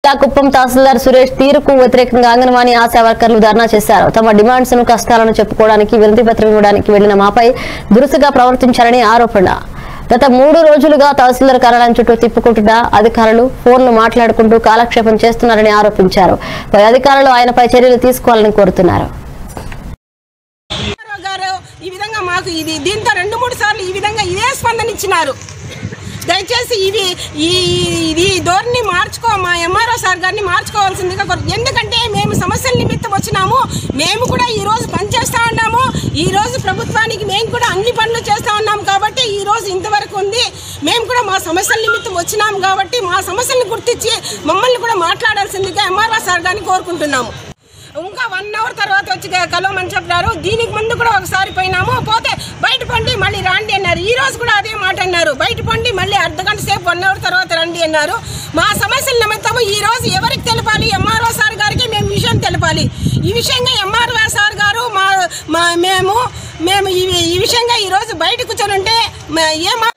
కుప్పం తహసీల్దార్ సురేష్ తీరుకు వ్యతిరేకంగా అంగన్వాడీ ఆశా వర్కర్లు ధర్నా చేశారు తమ డిమాండ్స్ ను కష్టాలను చెప్పుకోవడానికి వినతి పత్రం ఇవ్వడానికి వెళ్లిన మాపై దురుసుగా ప్రవర్తించారని ఆరోపణ గత మూడు రోజులుగా తహసీల్దార్ కార్యాలయం చుట్టూ తిప్పుకుంటున్న అధికారులు ఫోన్లు మాట్లాడుకుంటూ కాలక్షేపం చేస్తున్నారని ఆరోపించారు పై అధికారులు ఆయనపై చర్యలు తీసుకోవాలని కోరుతున్నారు ఎంఆర్ఓ గారు ఈ విధంగా మాకు ఇది దీంతో రెండు మూడు సార్లు ఈ విధంగా ఇదే స్పందన ఇచ్చినారు దయచేసి ఇవి ఈ ఈ ధోరణి మార్చుకో మా ఎంఆర్ఓ సార్ గారిని మార్చుకోవాల్సిందిగా కోరు- ఎందుకంటే మేము సమస్యల నిమిత్తం వచ్చినాము మేము కూడా ఈ రోజు పని చేస్తా ఉన్నాము ఈ రోజు ప్రభుత్వానికి మేము కూడా అన్ని పనులు చేస్తా ఉన్నాం కాబట్టి ఈ రోజు ఇంతవరకు ఉంది మేము కూడా మా సమస్యల నిమిత్తం వచ్చినాము కాబట్టి మా సమస్యలను గుర్తించి మమ్మల్ని కూడా మాట్లాడాల్సిందిగా ఎంఆర్ఓ సార్ గారిని కోరుకుంటున్నాము ఇంకా వన్ అవర్ తర్వాత వచ్చి కలవమని చెప్పినారు దీనికి ముందు కూడా ఒకసారి పోయినాము పోతే బయట పండి మళ్ళీ రండి అన్నారు ఈ రోజు కూడా అదే మాట అన్నారు బయట పండి మళ్ళీ అర్ధ గంట సేపు వన్ అవర్ తర్వాత రండి అన్నారు మా సమస్యల నిమిత్తము ఈ రోజు ఎవరికి తెలపాలి ఎంఆర్ఓ సార్ గారికి మేము విషయం తెలపాలి ఈ విషయంగా ఎంఆర్ఓ సార్ గారు మా మా మేము మేము ఈ ఈ విషయంగా ఈ రోజు బయట కూర్చొని ఉంటే మ- ఏ మా